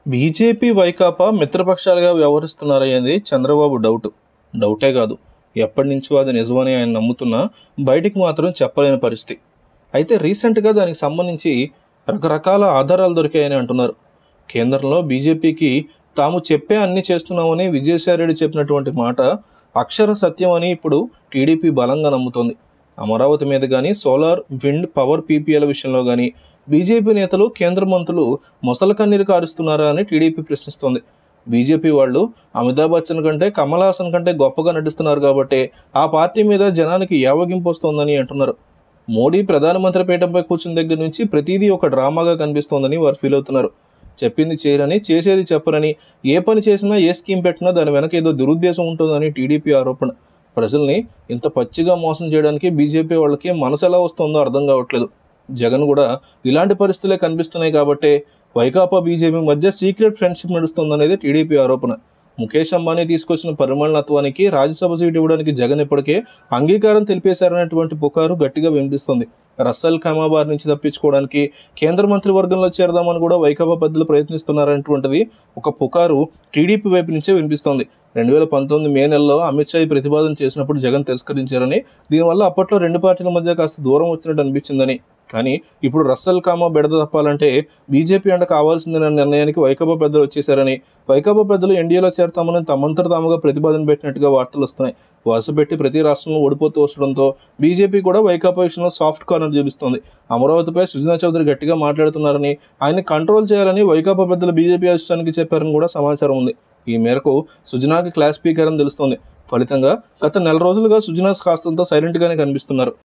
BJP Vaikapa మిత్రపక్షాలుగా వ్యవహరిస్తున్నారనేది Chandrababu doubt డౌటే కాదు ఎప్పటి నుంచో అది నిజమని ఆయన నమ్ముతున్నా బయటికి మాత్రం చెప్పలేని పరిస్థితి అయితే రీసెంట్గా దానికి సంబంధించి రకరకాల ఆధారాలు దొరికాయని అంటున్నారు కేంద్రంలో బీజేపీకి తాము చెప్పే అన్ని చేస్తున్నామని విజయసాయిరెడ్డి చెప్పినటువంటి మాట అక్షర సత్యం అని ఇప్పుడు టీడీపీ బలంగా నమ్ముతోంది అమరావతి మీద కానీ సోలార్ విండ్ పవర్ పీపీఎల్ విషయంలో కానీ బీజేపీ నేతలు కేంద్ర మంత్రులు మొసల కన్నీరు కారుస్తున్నారా అని టీడీపీ ప్రశ్నిస్తోంది బీజేపీ వాళ్ళు అమితాబ్ బచ్చన్ కంటే కమల్ హాసన్ కంటే గొప్పగా నటిస్తున్నారు కాబట్టి ఆ పార్టీ మీద జనానికి యావగింపు వస్తోందని అంటున్నారు మోడీ ప్రధానమంత్రి పీఠంపై కూర్చున్న దగ్గర నుంచి ప్రతిదీ ఒక డ్రామాగా కనిపిస్తోందని వారు ఫీల్ అవుతున్నారు చెప్పింది చేయరని చేసేది చెప్పరని ఏ పని చేసినా ఏ స్కీమ్ పెట్టినా దాని వెనక ఏదో దురుద్దేశం ఉంటుందని టీడీపీ ఆరోపణ ప్రజల్ని ఇంత పచ్చిగా మోసం చేయడానికి బీజేపీ వాళ్ళకి మనసు ఎలా వస్తుందో అర్థం కావట్లేదు జగన్ కూడా ఇలాంటి పరిస్థితులే కనిపిస్తున్నాయి కాబట్టే వైకాపా బీజేపీ మధ్య సీక్రెట్ ఫ్రెండ్షిప్ నడుస్తుందనేది టీడీపీ ఆరోపణ ముఖేష్ అంబానీ తీసుకొచ్చిన పరిమాణత్వానికి రాజ్యసభ సీటు ఇవ్వడానికి జగన్ ఇప్పటికే అంగీకారం తెలిపేశారనేటువంటి పుకారు గట్టిగా వినిపిస్తుంది రస్సల్ ఖైమాబాద్ నుంచి తప్పించుకోవడానికి కేంద్ర మంత్రివర్గంలో చేరదామని కూడా వైకాపా పెద్దలు ప్రయత్నిస్తున్నారనేటువంటిది ఒక పుకారు టీడీపీ వైపు నుంచే వినిపిస్తోంది రెండు వేల పంతొమ్మిది మే నెలలో అమిత్ షా ఈ ప్రతిపాదన చేసినప్పుడు జగన్ తిరస్కరించారని దీనివల్ల అప్పట్లో రెండు పార్టీల మధ్య కాస్త దూరం వచ్చినట్టు అనిపించిందని కానీ ఇప్పుడు రస్సల్ కామా బెడద తప్పాలంటే బీజేపీ అండ కావాల్సిందనే నిర్ణయానికి వైకాపా పెద్దలు వచ్చేశారని వైకాపా పెద్దలు ఎన్డీఏలో చేరతామని తమంతట తాముగా ప్రతిపాదన పెట్టినట్టుగా వార్తలు వస్తున్నాయి వరుస పెట్టి ప్రతి రాష్ట్రంలో ఓడిపోతూ వస్తుండడంతో బీజేపీ కూడా వైకాపా విషయంలో సాఫ్ట్ కార్నర్ చూపిస్తోంది అమరావతిపై సుజనా చౌదరి గట్టిగా మాట్లాడుతున్నారని ఆయన కంట్రోల్ చేయాలని వైకాపా పెద్దలు బీజేపీ అధిష్టానికి చెప్పారని కూడా సమాచారం ఉంది ఈ మేరకు సుజనాకి క్లాస్ స్పీకర్ అని తెలుస్తోంది ఫలితంగా గత నెల రోజులుగా సుజనా కాస్తంతో సైలెంట్గానే కనిపిస్తున్నారు